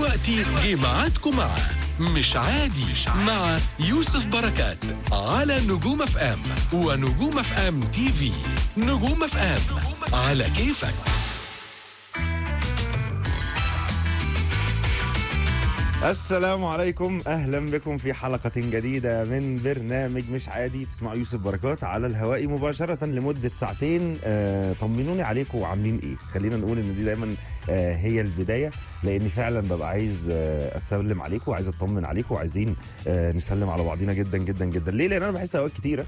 دلوقتي جه ميعادكم مع مش عادي مع يوسف بركات على نجوم اف ام ونجوم اف ام تي في نجوم اف ام على كيفك السلام عليكم اهلا بكم في حلقه جديده من برنامج مش عادي بتسمعوا يوسف بركات على الهواء مباشره لمده ساعتين آه طمنوني عليكم وعاملين ايه خلينا نقول ان دي دايما آه هي البدايه لاني فعلا ببقى عايز آه اسلم عليكم وعايز اطمن عليكم وعايزين آه نسلم على بعضينا جدا جدا جدا ليه لان انا بحس اوقات كتيره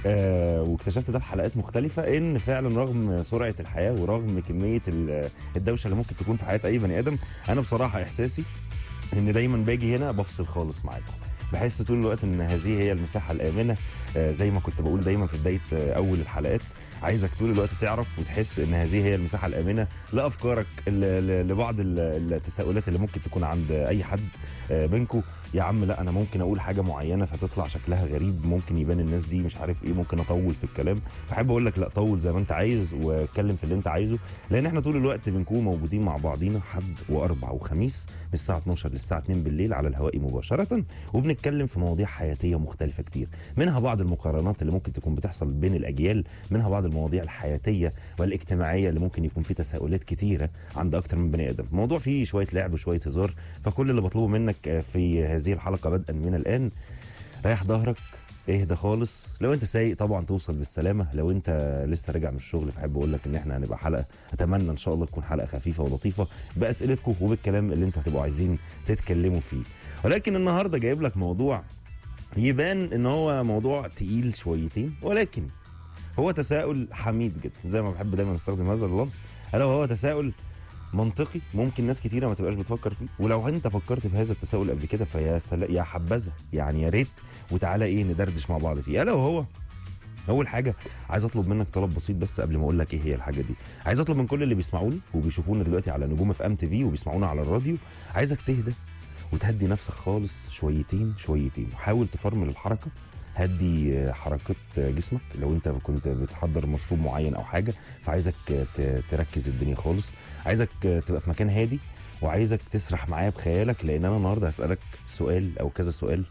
آه واكتشفت ده في حلقات مختلفه ان فعلا رغم سرعه الحياه ورغم كميه ال- الدوشه اللي ممكن تكون في حياه اي بني ادم انا بصراحه احساسي ان دايما باجي هنا بفصل خالص معاكم بحس طول الوقت ان هذه هي المساحه الامنه آه، زي ما كنت بقول دايما في بدايه آه، اول الحلقات عايزك طول الوقت تعرف وتحس ان هذه هي المساحه الامنه لافكارك ل- ل- لبعض ال- التساؤلات اللي ممكن تكون عند اي حد آه، منكم يا عم لا انا ممكن اقول حاجه معينه فتطلع شكلها غريب ممكن يبان الناس دي مش عارف ايه ممكن اطول في الكلام فحب اقول لك لا طول زي ما انت عايز واتكلم في اللي انت عايزه لان احنا طول الوقت بنكون موجودين مع بعضينا حد واربع وخميس من الساعه 12 للساعه 2 بالليل على الهواء مباشره وبنتكلم في مواضيع حياتيه مختلفه كتير منها بعض المقارنات اللي ممكن تكون بتحصل بين الاجيال منها بعض المواضيع الحياتيه والاجتماعيه اللي ممكن يكون في تساؤلات كتيره عند اكتر من بني ادم الموضوع فيه شويه لعب وشويه هزار فكل اللي بطلبه منك آه، في هذه الحلقه بدءا من الان ريح ظهرك اهدى خالص لو انت سايق طبعا توصل بالسلامه لو انت لسه راجع من الشغل فحب اقول لك ان احنا هنبقى حلقه اتمنى ان شاء الله تكون حلقه خفيفه ولطيفه باسئلتكم وبالكلام اللي انتوا هتبقوا عايزين تتكلموا فيه ولكن النهارده جايب لك موضوع يبان ان هو موضوع تقيل شويتين ولكن هو تساؤل حميد جدا زي ما بحب دايما استخدم هذا اللفظ الا وهو تساؤل منطقي ممكن ناس كتيره ما تبقاش بتفكر فيه ولو انت فكرت في هذا التساؤل قبل كده فيا سلا يا حبذا يعني يا ريت وتعالى ايه ندردش مع بعض فيه الا وهو اول حاجه عايز اطلب منك طلب بسيط بس قبل ما اقول لك ايه هي الحاجه دي عايز اطلب من كل اللي بيسمعوني وبيشوفونا دلوقتي على نجوم اف ام تي في وبيسمعونا على الراديو عايزك تهدى وتهدي نفسك خالص شويتين شويتين وحاول تفرمل الحركه هدي آه، حركات آه، جسمك لو انت كنت بتحضر مشروب معين او حاجه فعايزك آه، ت- تركز الدنيا خالص عايزك آه، تبقى في مكان هادي وعايزك تسرح معايا بخيالك لان انا النهارده هسالك سؤال او كذا سؤال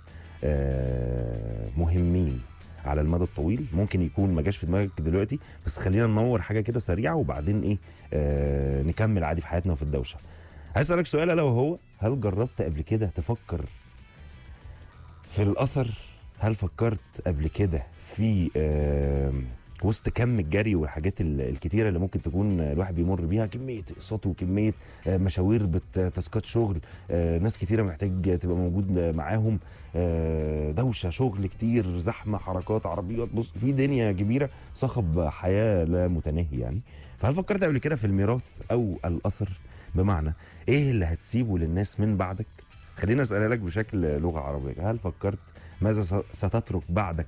آه، مهمين على المدى الطويل ممكن يكون ما جاش في دماغك دلوقتي بس خلينا ننور حاجه كده سريعه وبعدين ايه آه نكمل عادي في حياتنا وفي الدوشه عايز اسالك سؤال الا وهو هل جربت قبل كده تفكر في الاثر هل فكرت قبل كده في آه وسط كم الجري والحاجات ال- الكتيره اللي ممكن تكون الواحد بيمر بيها كميه اقساط وكميه آه، مشاوير بت- تاسكات شغل آه، ناس كتيره محتاج تبقى موجود معاهم آه، دوشه شغل كتير زحمه حركات عربيات بص في دنيا كبيره صخب حياه لا متناهي يعني فهل فكرت قبل كده في الميراث او الاثر بمعنى ايه اللي هتسيبه للناس من بعدك خلينا اسالها لك بشكل لغه عربيه هل فكرت ماذا س- ستترك بعدك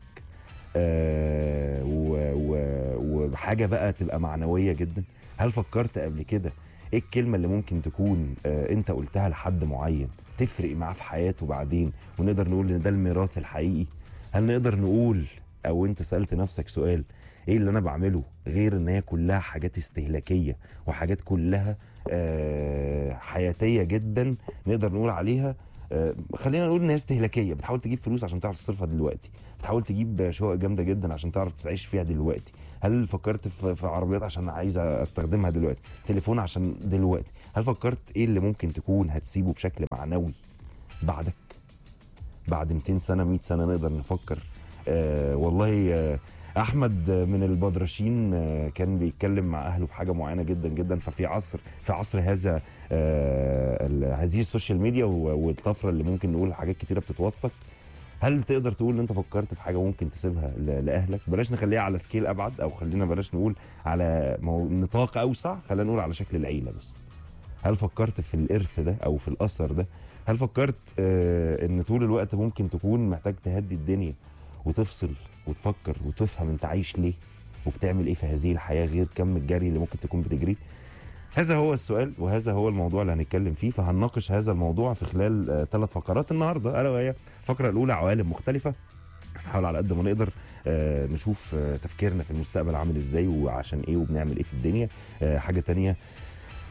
آه و- و- وحاجه بقى تبقى معنويه جدا هل فكرت قبل كده ايه الكلمه اللي ممكن تكون آه انت قلتها لحد معين تفرق معاه في حياته بعدين ونقدر نقول ان ده الميراث الحقيقي هل نقدر نقول او انت سالت نفسك سؤال ايه اللي انا بعمله غير ان هي كلها حاجات استهلاكيه وحاجات كلها آه حياتيه جدا نقدر نقول عليها آه، خلينا نقول ان هي استهلاكيه بتحاول تجيب فلوس عشان تعرف تصرفها دلوقتي بتحاول تجيب شقق جامده جدا عشان تعرف تعيش فيها دلوقتي هل فكرت في في عربيات عشان عايز استخدمها دلوقتي تليفون عشان دلوقتي هل فكرت ايه اللي ممكن تكون هتسيبه بشكل معنوي بعدك بعد 200 سنه 100 سنه نقدر نفكر آه والله آه احمد من البدرشين آه كان بيتكلم مع اهله في حاجه معينه جدا جدا ففي عصر في عصر هذا آه ال- هذه السوشيال ميديا و- والطفره اللي ممكن نقول حاجات كتيره بتتوثق هل تقدر تقول ان انت فكرت في حاجه ممكن تسيبها ل- لاهلك بلاش نخليها على سكيل ابعد او خلينا بلاش نقول على مو- نطاق اوسع خلينا نقول على شكل العيله بس هل فكرت في الارث ده او في الاثر ده هل فكرت آه ان طول الوقت ممكن تكون محتاج تهدي الدنيا وتفصل وتفكر وتفهم انت عايش ليه وبتعمل ايه في هذه الحياه غير كم الجري اللي ممكن تكون بتجريه هذا هو السؤال وهذا هو الموضوع اللي هنتكلم فيه فهنناقش هذا الموضوع في خلال ثلاث فقرات النهارده الا وهي الفقره الاولى عوالم مختلفه هنحاول على قد ما نقدر آه، نشوف آه، تفكيرنا في المستقبل عامل ازاي وعشان ايه وبنعمل ايه في الدنيا آه، حاجه تانية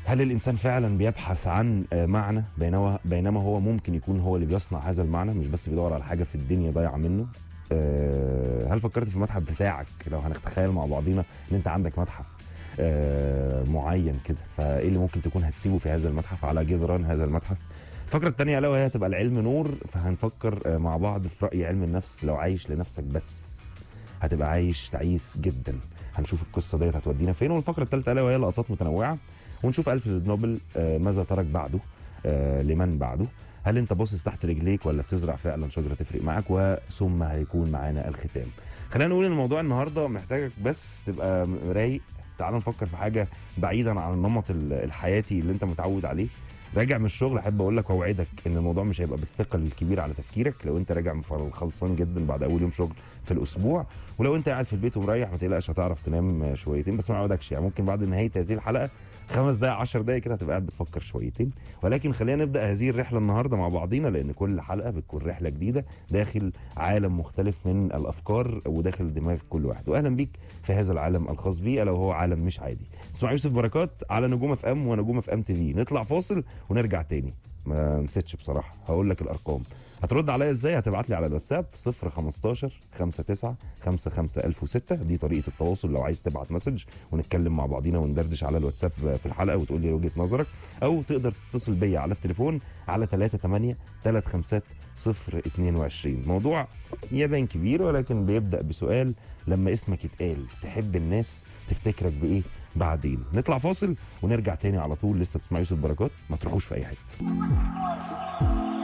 هل الانسان فعلا بيبحث عن آه، معنى بينما بينما هو ممكن يكون هو اللي بيصنع هذا المعنى مش بس بيدور على حاجه في الدنيا ضايعه منه آه، هل فكرت في المتحف بتاعك لو هنتخيل مع بعضينا ان انت عندك متحف آه، معين كده فايه اللي ممكن تكون هتسيبه في هذا المتحف على جدران هذا المتحف الفقرة التانية ألا وهي هتبقى العلم نور فهنفكر آه، مع بعض في رأي علم النفس لو عايش لنفسك بس هتبقى عايش تعيس جدا هنشوف القصة ديت هتودينا فين والفقرة التالتة ألا وهي لقطات متنوعة ونشوف ألفريد نوبل آه، ماذا ترك بعده آه، لمن بعده هل انت باصص تحت رجليك ولا بتزرع فعلا شجره تفرق معاك وثم هيكون معانا الختام خلينا نقول ان الموضوع النهارده محتاجك بس تبقى رايق تعال نفكر في حاجه بعيدا عن النمط ال- الحياتي اللي انت متعود عليه راجع من الشغل احب اقول لك واوعدك ان الموضوع مش هيبقى بالثقل الكبير على تفكيرك لو انت راجع مفر- خلصان جدا بعد اول يوم شغل في الاسبوع ولو انت قاعد في البيت ومريح ما تقلقش هتعرف تنام شويتين بس ما اوعدكش يعني ممكن بعد نهايه هذه الحلقه خمس دقائق 10 دقائق كده هتبقى قاعد بتفكر شويتين ولكن خلينا نبدا هذه الرحله النهارده مع بعضينا لان كل حلقه بتكون رحله جديده داخل عالم مختلف من الافكار وداخل دماغ كل واحد واهلا بيك في هذا العالم الخاص بي الا وهو عالم مش عادي اسمع يوسف بركات على نجوم اف ام ونجوم اف ام تي في نطلع فاصل ونرجع تاني ما نسيتش بصراحه هقول لك الارقام هترد عليا ازاي هتبعت لي على الواتساب 015 59 55 1006 دي طريقه التواصل لو عايز تبعت مسج ونتكلم مع بعضينا وندردش على الواتساب في الحلقه وتقول لي وجهه نظرك او تقدر تتصل بيا على التليفون على 38 35 022 موضوع يبان كبير ولكن بيبدا بسؤال لما اسمك يتقال تحب الناس تفتكرك بايه بعدين نطلع فاصل ونرجع تاني على طول لسه بتسمعوا يوسف بركات ما تروحوش في اي حته